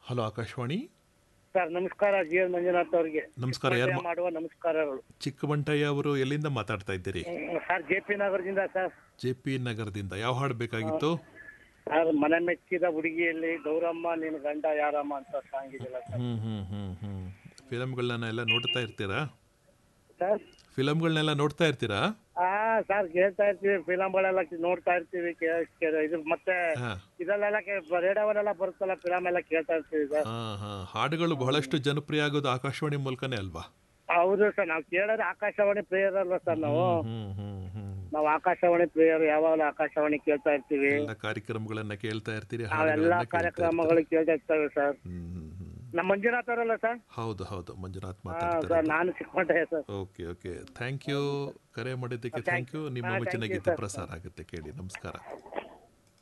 Hello Akashvani sir ನಮಸ್ಕಾರ G N Manjunath ಅವರಿಗೆ ನಮಸ್ಕಾರ ಯಾರು ಮಾ- ಮಾಡುವ ನಮಸ್ಕಾರಗಳು ಚಿಕ್ಕಬಂಟಯ್ಯ ಅವರು ಎಲ್ಲಿಂದ ಮಾತಾಡ್ತಾ ಇದ್ದೀರಿ ಹ್ಮ್, ಸರ್ ಜೆ ಪಿ ನಗರದಿಂದ ಸರ್ ಜೆ ಪಿ ನಗರದಿಂದ ಯಾವ ಹಾಡು ಬೇಕಾಗಿತ್ತು ಸರ್ ಮನೆ ಮೆಚ್ಚಿದ ಹುಡುಗಿಯಲ್ಲಿ ಗೌರಮ್ಮ ನಿನ್ ಗಂಡ ಯಾರಮ್ಮ ಅಂತ ಸಾಂಗ್ ಇದೆಯಲ್ಲ ಸರ್ ಹ್ಮ್ ಹ್ಮ್ ಹ್ಮ್ ಹ್ಮ್ ಫಿಲಮ್ಗಳನ್ನ ಎಲ್ಲ ನೋಡ್ತಾ ಇರ್ತೀರಾ ಸರ್ ಫಿಲಮ್ಗಳನ್ನೆಲ್ಲ ನೋಡ್ತಾ ಇರ್ತೀರಾ ಹಾ ಸರ್ ಕೇಳ್ತಾ ಇರ್ತೀವಿ ಫಿಲಮ್ಗಳೆಲ್ಲ ನೋಡ್ತಾ ಇರ್ತೀವಿ ಕೇ- ಕೇ- ಇದು ಮತ್ತೆ ಹಾ ಇದರಲ್ಲೆಲ್ಲ ರೇಡಿಯೋವಲ್ಲೆಲ್ಲ ಬರುತ್ತಲ್ಲ ಫಿಲಮ್ ಎಲ್ಲ ಕೇಳ್ತಾ ಇರ್ತೀವಿ ಸರ್ ಹಾ ಹಾ ಹಾಡುಗಳು ಬಹಳಷ್ಟು ಜನಪ್ರಿಯ ಆಗೋದು ಆಕಾಶವಾಣಿ ಮೂಲಕನೇ ಅಲ್ವಾ ಹೌದು ಸರ್ ನಾವು ಕೇಳೋದು ಆಕಾಶವಾಣಿ ಪ್ರೇಯರ್ ಅಲ್ವಾ ಸರ್ ನಾವು ಹ್ಮ್ ಹ್ಮ್ ಹ್ಮ್ ನಾವು ಆಕಾಶವಾಣಿ ಪ್ರೇಯರ್ ಯಾವಾಗಲೂ ಆಕಾಶವಾಣಿ ಕೇಳ್ತಾ ಇರ್ತೀವಿ ಎಲ್ಲ ಕಾರ್ಯಕ್ರಮಗಳನ್ನ ಕೇಳ್ತಾ ಇರ್ತೀರಿ ನಾವೆಲ್ಲ ಹಾಡುಗಳನ್ನ ಕೇಳ್ತಾ ಇರ್ತೀರಿ. ಕಾರ್ಯಕ್ರಮಗಳು ಕೇಳ್ತಾ ಇರ್ತೇವೆ ಸರ್ ಹ್ಮ್ ಹ್ಮ್ ಹ್ಮ್ ನಮ್ಮ ಮಂಜುನಾಥ್ ಅವರಲ್ಲ ಸರ್ ಹೌದು ಹೌದು ಮಂಜುನಾಥ್ ಹಾ ಮಾತಾಡ್ತಾರೆ ಸರ್ ನಾನು Chikkamantayya sir okay okay thank you ಕರೆ ಮಾಡಿದ್ದಕ್ಕೆ ಥ್ಯಾಂಕ್ ಯು ನಿಮ್ಮ ಹಾ, ಮೆಚ್ಚಿನ thank you, ಗೀತೆ sir. ಪ್ರಸಾರ ಆಗುತ್ತೆ ಕೇಳಿ ನಮಸ್ಕಾರ